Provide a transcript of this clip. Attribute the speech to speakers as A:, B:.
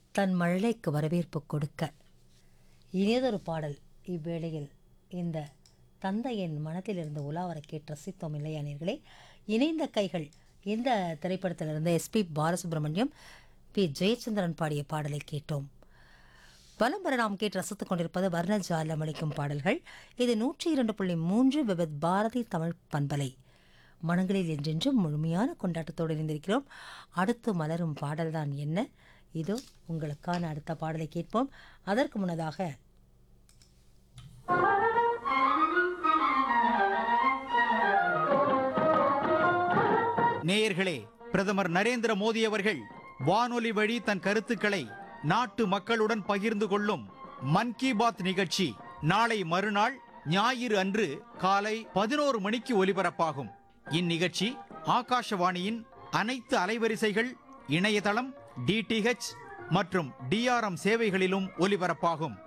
A: தன் மழலைக்கு வரவேற்பு கொடுக்க இனியதொரு பாடல் இவ்வேளையில் இந்த தந்தையின் மனத்திலிருந்து உலாவர கேட்டு ரசித்தோம் இல்லையா நேர்களே இணைந்த கைகள் இந்த திரைப்படத்திலிருந்து எஸ்பி பாலசுப்ரமணியம் பி ஜெயச்சந்திரன் பாடிய பாடலை கேட்டோம் வலம் வர நாம் கேட்டு ரசித்துக் கொண்டிருப்பது வர்ணஜாலம் அளிக்கும் பாடல்கள் இது நூற்றி இரண்டு புள்ளி மூன்று விபத் பாரதி தமிழ் பண்பலை மனங்களில் என்றென்றும் முழுமையான கொண்டாட்டத்தோடு இருந்திருக்கிறோம் அடுத்து மலரும் பாடல்தான் என்ன இதோ உங்களுக்கான அடுத்த பாடலை கேட்போம் அதற்கு முன்னதாக
B: நேயர்களே பிரதமர் நரேந்திர மோடி அவர்கள் வானொலி வழி தன் கருத்துக்களை நாட்டு மக்களுடன் பகிர்ந்து கொள்ளும் மன் கி பாத் நிகழ்ச்சி நாளை மறுநாள் ஞாயிறு அன்று காலை பதினோரு மணிக்கு ஒலிபரப்பாகும் இந்நிகழ்ச்சி ஆகாஷவாணியின் அனைத்து அலைவரிசைகள் இணையதளம் டிடிஹெச் மற்றும் டிஆர்எம் சேவைகளிலும் ஒலிபரப்பாகும்